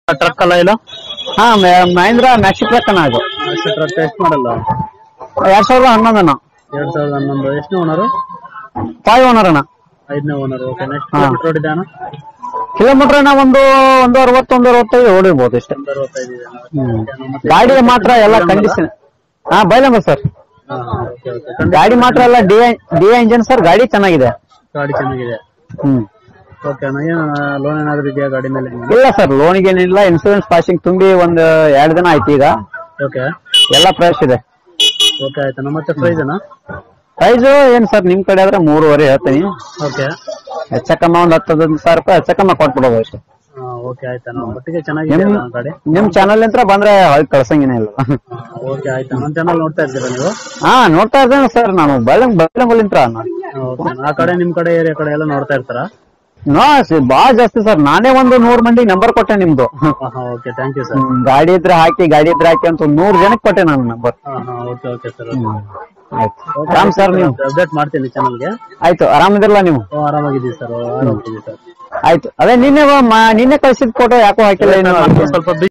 Truck ಅಲ್ಲ ಇಲ್ಲ ಹಾ ಮ- ಮಹೇಂದ್ರ ಮ್ಯಾಕ್ಸಿ ಟ್ರಕ್ ಅಣ್ಣ ಅದು ಟ್ರಕ್ ಎಷ್ಟು ಮಾಡಲ್ಲ ಎರಡ್ ಸಾವಿರದ ಹನ್ನೊಂದು ಅಣ್ಣ ಎರಡ್ ಸಾವಿರದ ಹನ್ನೊಂದು ಎಷ್ಟು ಓನರು ಫೈವ್ ಓನರ್ ಅಣ್ಣ ಐದನೇ ಓನರ್ ಓಕೆ ನೆಕ್ಸ್ಟ್ ಹಾ. ಕಿಲೋಮೀಟರ್ ಓಡಿದೆ ಅಣ್ಣ ಕಿಲೋಮೀಟರ್ ಅಣ್ಣ ಒಂದು ಒಂದು ಅರವತ್ತು ಒಂದು ಅರವತ್ತೈದು ಓಡಿರ್ಬೋದು ಇಷ್ಟೇ ಒಂದು ಅರವತ್ತೈದು ಇದೆ ಹ್ಮ್. ಗಾಡಿಗೆ ಮಾತ್ರ ಎಲ್ಲ ಕಂಡೀಷನ್ ಹಾ ಬೈಲಮ್ಮ ಸರ್ ಓಕೆ ಓಕೆ ಗಾಡಿ ಮಾತ್ರ ಎಲ್ಲ ಡಿ ಡಿ ಇಂಜಿನ್ ಸರ್ ಗಾಡಿ ಚೆನ್ನಾಗಿದೆ ಗಾಡಿ ಚೆನ್ನಾಗಿದೆ ಹ್ಮ್ ಓಕೆ ಅಣ್ಣ ಏನು ಲೋನ್ ಏನಾದ್ರು ಇದೆಯಾ ಗಾಡಿ ಮೇಲೆ ಇಲ್ಲ ಸರ್ ಲೋನಿಗೆ ಏನಿಲ್ಲ ಇನ್ಸೂರೆನ್ಸ್ ಪಾಸಿಂಗ್ ತುಂಬಿ ಒಂದ್ ಎರಡು ದಿನ ಆಯ್ತು ಈಗ ಓಕೆ ಎಲ್ಲ ಫ್ರೆಶ್ ಇದೆ ಓಕೆ ಆಯ್ತು ನಮ್ಮ ಮತ್ತೆ ಪ್ರೈಸ್ ಅಣ್ಣ ಪ್ರೈಸ್ ಏನ್ ಸರ್ ನಿಮ್ ಕಡೆ ಆದ್ರೆ ಮೂರುವರೆ ಹೇಳ್ತೀನಿ ಓಕೆ ಹೆಚ್ಚಕಮ್ಮ ಒಂದ್ ಹತ್ತು ಹದಿನೈದು ಸಾವಿರ ರೂಪಾಯಿ ಹೆಚ್ಚಕಮ್ಮ ಕೊಟ್ಬಿಡೋದು ಅಷ್ಟೇ ಓಕೆ ಆಯ್ತಣ್ಣ ಒಟ್ಟಿಗೆ ಚೆನ್ನಾಗಿದೆ ನಿಮ್ ಅಣ್ಣ ಗಾಡಿ ನಿಮ್ ಚಾನಲ್ ಅಂತ ಬಂದ್ರೆ ಹೊಳ್ ಕಳ್ಸಂಗಿನ ಇಲ್ಲ ಓಕೆ ಆಯ್ತು ನಮ್ಮ ಚಾನಲ್ ನೋಡ್ತಾ ಇದ್ದೀರಾ ನೀವು ಹಾ ನೋಡ್ತಾ ಇದ್ದೇನೆ ಸರ್ ನಾನು ಬೈಲಂಗ್ ಬೈಲಂಗಲಿಂತ್ರ ಓಕೆ ಆ ಕಡೆ ನಿಮ್ ಕಡೆ ಏರಿಯಾ ಕಡೆ ಎಲ್ಲ ನೋಡ್ತಾ ಇರ್ತಾರಾ ನೋ ಬಾಳ ಜಾಸ್ತಿ ಸರ್ ನಾನೇ ಒಂದು ನೂರ್ ಮಂದಿಗೆ ನಂಬರ್ ಕೊಟ್ಟೆ ನಿಮ್ದು ಓಕೆ ಥ್ಯಾಂಕ್ ಯು ಸರ್ ಹ್ಮ್, ಗಾಡಿ ಇದ್ರೆ ಹಾಕಿ ಗಾಡಿ ಇದ್ರೆ ಹಾಕಿ ಅಂತ ಒಂದ್ ನೂರ್ ಜನಕ್ಕೆ ಕೊಟ್ಟೆ ನಾನು ನಂಬರ್ ಓಕೆ ಓಕೆ ಸರ್ ಆಯ್ತು ರಾಮ್ ಸರ್ ನೀವು ಅಪ್ಡೇಟ್ ಮಾಡ್ತೀನಿ ಚಾನಲ್ಗೆ ಆಯ್ತು ಆರಾಮಿದಿರಲ್ಲ ನೀವು ಆರಾಮಾಗಿದ್ದೀವಿ ಸರ್ ಆರಾಮಾಗಿದ್ದೀವಿ ಸರ್ ಆಯ್ತು ಅದೇ ನಿನ್ನೆ ಮ- ನಿನ್ನೆ ಕಳ್ಸಿದ್ ಫೋಟೋ ಯಾಕೋ ಹಾಕಿಲ್ಲ ಏನು ಸ್ವಲ್ಪ